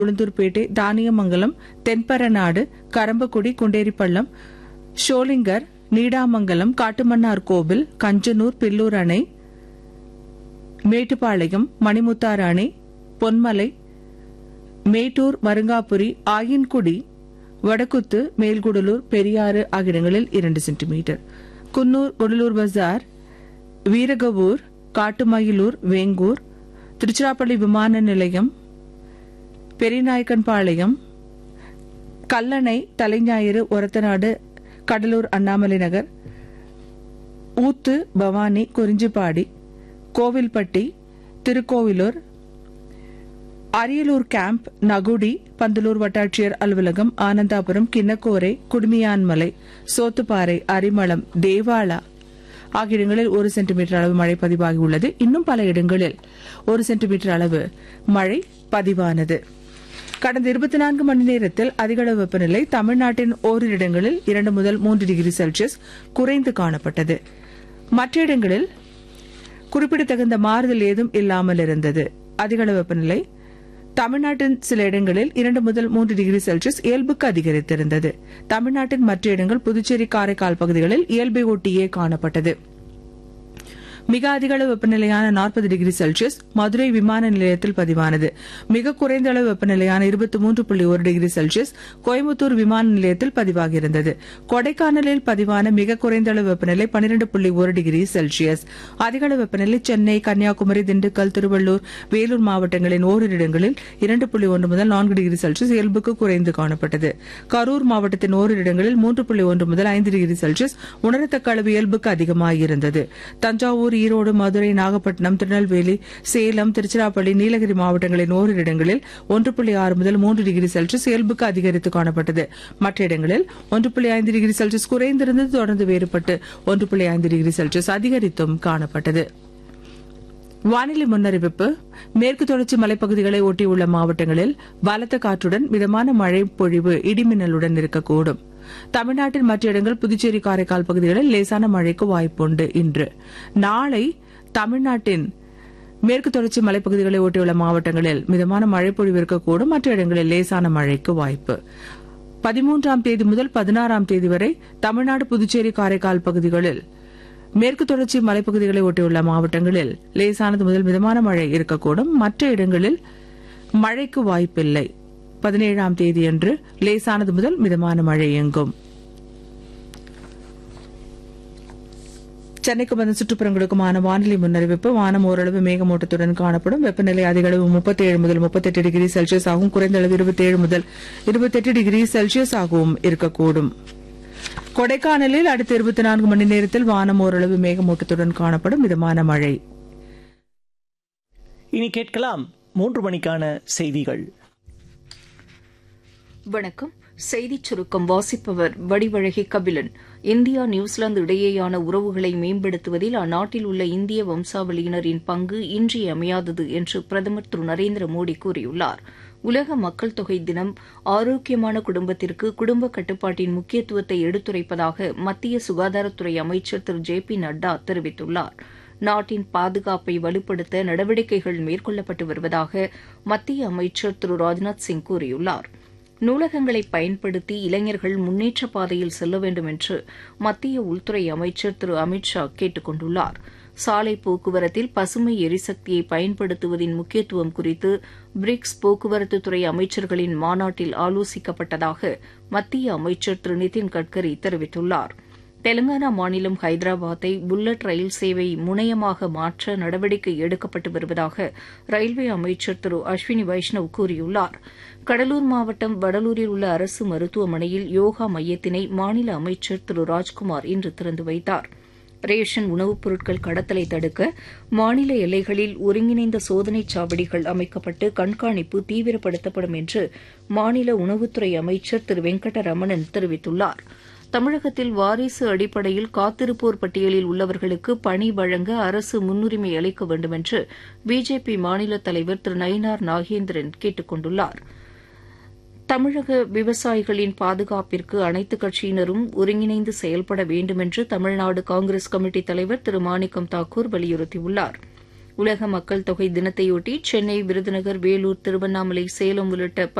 உளுந்தூர்பேட்டை தானியமங்கலம் தென்பரநாடு கரம்பக்குடி குண்டேரிப்பள்ளம் ஷோலிங்கர் நீடாமங்கலம் காட்டுமன்னார் கோவில் கஞ்சனூர் பில்லூர் அணை மேட்டுப்பாளையம் மணிமுத்தாறு அணை பொன்மலை மேட்டூர் மருங்காபுரி ஆயின்குடி வடக்குத்து மேல்குடலூர் பெரியாறு ஆகிய இடங்களில் இரண்டு சென்டிமீட்டர் குன்னூர் குடலூர் பஜார் வீரகவூர் காட்டுமயிலூர் வேங்கூர் திருச்சிராப்பள்ளி விமான நிலையம் பெரியநாயக்கன்பாளையம் கல்லணை தலைஞாயிறு ஒரத்தநாடு கடலூர் அண்ணாமலை நகர் ஊத்து பவானி குறிஞ்சிப்பாடி கோவில்பட்டி திருக்கோவிலூர் அரியலூர் கேம்ப் நகுடி பந்தலூர் வட்டாட்சியர் அலுவலகம் ஆனந்தாபுரம் கிண்ணக்கோரை குடுமியான்மலை சோத்துப்பாறை அரிமளம் தேவாலா ஆகிய இடங்களில் ஒரு சென்டிமீட்டர் அளவு மழை பதிவாகியுள்ளது இன்னும் பல இடங்களில் ஒரு சென்டிமீட்டர் அளவு மழை பதிவானது கடந்த இருபத்தி நான்கு மணி நேரத்தில் அதிகளவு வெப்பநிலை தமிழ்நாட்டின் ஓரிரு இடங்களில் இரண்டு முதல் மூன்று டிகிரி செல்சியஸ் குறைந்து காணப்பட்டது மற்ற இடங்களில் குறிப்பிடத்தகுந்த மாறுதல் ஏதும் இல்லாமல் இருந்தது அதிகளவு வெப்பநிலை தமிழ்நாட்டின் சில இடங்களில் இரண்டு முதல் மூன்று டிகிரி செல்சியஸ் இயல்புக்கு அதிகரித்திருந்தது தமிழ்நாட்டின் மற்ற இடங்கள் புதுச்சேரி காரைக்கால் பகுதிகளில் இயல்பை ஒட்டியே காணப்பட்டது மிக அதிக அளவு வெப்பநிலையான நாற்பது டிகிரி செல்சியஸ் மதுரை விமான நிலையத்தில் பதிவானது மிக குறைந்த அளவு வெப்பநிலையான இருபத்தி மூன்று புள்ளி ஒரு டிகிரி செல்சியஸ் கோயம்புத்தூர் விமான நிலையத்தில் பதிவாகியிருந்தது கொடைக்கானலில் பதிவான மிக குறைந்த அளவு வெப்பநிலை பன்னிரண்டு புள்ளி ஒரு டிகிரி செல்சியஸ் அதிக அளவு வெப்பநிலை சென்னை கன்னியாகுமரி திண்டுக்கல் திருவள்ளூர் வேலூர் மாவட்டங்களின் ஓரிரு இடங்களில் இரண்டு புள்ளி ஒன்று முதல் நான்கு டிகிரி செல்சியஸ் இயல்புக்கு குறைந்து காணப்பட்டது கரூர் மாவட்டத்தின் ஓரிரு இடங்களில் மூன்று புள்ளி ஒன்று முதல் ஐந்து டிகிரி செல்சியஸ் உணரத்தக்க அளவு இயல்புக்கு அதிகமாகியிருந்தது தஞ்சாவூர் ஈரோடு மதுரை நாகப்பட்டினம் திருநெல்வேலி சேலம் திருச்சிராப்பள்ளி நீலகிரி மாவட்டங்களின் ஓரிரு இடங்களில் ஒன்று புள்ளி ஆறு முதல் மூன்று டிகிரி செல்சியஸ் இயல்புக்கு அதிகரித்து காணப்பட்டது மற்ற இடங்களில் ஒன்று புள்ளி ஐந்து டிகிரி செல்சியஸ் குறைந்திருந்தது தொடர்ந்து வேறுபட்டு ஒன்று புள்ளி ஐந்து டிகிரி செல்சியஸ் அதிகரித்தும் காணப்பட்டது வானிலை முன்னறிவிப்பு மேற்கு தொடர்ச்சி மலைப்பகுதிகளை ஒட்டியுள்ள மாவட்டங்களில் பலத்த காற்றுடன் மிதமான மழை பொழிவு இடிமின்னலுடன் இருக்கக்கூடும் தமிழ்நாட்டின் மற்ற இடங்கள் புதுச்சேரி காரைக்கால் பகுதிகளில் லேசான மழைக்கு வாய்ப்புண்டு இன்று நாளை தமிழ்நாட்டின் மேற்கு தொடர்ச்சி மலைப்பகுதிகளை ஒட்டியுள்ள மாவட்டங்களில் மிதமான மழை பொழிவு இருக்கக்கூடும் மற்ற இடங்களில் லேசான மழைக்கு வாய்ப்பு பதிமூன்றாம் தேதி முதல் பதினாறாம் தேதி வரை தமிழ்நாடு புதுச்சேரி காரைக்கால் பகுதிகளில் மேற்கு தொடர்ச்சி மலைப்பகுதிகளை ஒட்டியுள்ள மாவட்டங்களில் லேசானது முதல் மிதமான மழை இருக்கக்கூடும் மற்ற இடங்களில் மழைக்கு வாய்ப்பில்லை பதினேழாம் தேதியன்று லேசானது முதல் மிதமான மழை எங்கும் சென்னைக்கு வந்த சுற்றுப்புறங்களுக்குமான வானிலை முன்னறிவிப்பு வானம் ஓரளவு மேகமூட்டத்துடன் காணப்படும் வெப்பநிலை அதிக அளவு முப்பத்தேழு முதல் முப்பத்தெட்டு டிகிரி செல்சியஸ் ஆகவும் குறைந்த அளவு இருபத்தேழு முதல் இருபத்தெட்டு டிகிரி செல்சியஸ் ஆகவும் இருக்கக்கூடும் கொடைக்கானலில் அடுத்த இருபத்தி நான்கு மணி நேரத்தில் வானம் ஓரளவு மேகமூட்டத்துடன் காணப்படும் மிதமான மழை இனி கேட்கலாம் மூன்று மணிக்கான செய்திகள் வணக்கம் செய்திச் சுருக்கம் வாசிப்பவர் வடிவழகி கபிலன் இந்தியா நியூசிலாந்து இடையேயான உறவுகளை மேம்படுத்துவதில் அந்நாட்டில் உள்ள இந்திய வம்சாவளியினரின் பங்கு இன்றியமையாதது என்று பிரதமர் திரு நரேந்திர மோடி கூறியுள்ளார் உலக மக்கள் தொகை தினம் ஆரோக்கியமான குடும்பத்திற்கு குடும்ப கட்டுப்பாட்டின் முக்கியத்துவத்தை எடுத்துரைப்பதாக மத்திய சுகாதாரத்துறை அமைச்சர் திரு ஜே பி நட்டா தெரிவித்துள்ளார் நாட்டின் பாதுகாப்பை வலுப்படுத்த நடவடிக்கைகள் மேற்கொள்ளப்பட்டு வருவதாக மத்திய அமைச்சர் திரு ராஜ்நாத் சிங் கூறியுள்ளார் நூலகங்களை பயன்படுத்தி இளைஞர்கள் முன்னேற்ற பாதையில் செல்ல வேண்டும் என்று மத்திய உள்துறை அமைச்சர் திரு அமித் ஷா கேட்டுக் கொண்டுள்ளார் சாலை போக்குவரத்தில் பசுமை எரிசக்தியை பயன்படுத்துவதின் முக்கியத்துவம் குறித்து பிரிக்ஸ் போக்குவரத்துத்துறை அமைச்சர்களின் மாநாட்டில் ஆலோசிக்கப்பட்டதாக மத்திய அமைச்சர் திரு நிதின் கட்கரி தெரிவித்துள்ளார் தெலங்கானா மாநிலம் ஹைதராபாத்தை புல்லட் ரயில் சேவை முனையமாக மாற்ற நடவடிக்கை எடுக்கப்பட்டு வருவதாக ரயில்வே அமைச்சர் திரு அஸ்வினி வைஷ்ணவ் கூறியுள்ளார் கடலூர் மாவட்டம் வடலூரில் உள்ள அரசு மருத்துவமனையில் யோகா மையத்தினை மாநில அமைச்சர் திரு ராஜ்குமார் இன்று திறந்து வைத்தார் ரேஷன் உணவுப் பொருட்கள் கடத்தலை தடுக்க மாநில எல்லைகளில் ஒருங்கிணைந்த சோதனைச் சாவடிகள் அமைக்கப்பட்டு கண்காணிப்பு தீவிரப்படுத்தப்படும் என்று மாநில உணவுத்துறை அமைச்சர் திரு வெங்கடரமணன் தெரிவித்துள்ளார் தமிழகத்தில் வாரிசு அடிப்படையில் காத்திருப்போர் பட்டியலில் உள்ளவர்களுக்கு பணி வழங்க அரசு முன்னுரிமை அளிக்க வேண்டுமென்று பிஜேபி மாநில தலைவர் திரு நயினார் நாகேந்திரன் கேட்டுக் கொண்டுள்ளாா் தமிழக விவசாயிகளின் பாதுகாப்பிற்கு அனைத்து கட்சியினரும் ஒருங்கிணைந்து செயல்பட வேண்டுமென்று தமிழ்நாடு காங்கிரஸ் கமிட்டி தலைவர் திரு மாணிக்கம் தாக்கூர் வலியுறுத்தியுள்ளார் உலக மக்கள் தொகை தினத்தையொட்டி சென்னை விருதுநகர் வேலூர் திருவண்ணாமலை சேலம் உள்ளிட்ட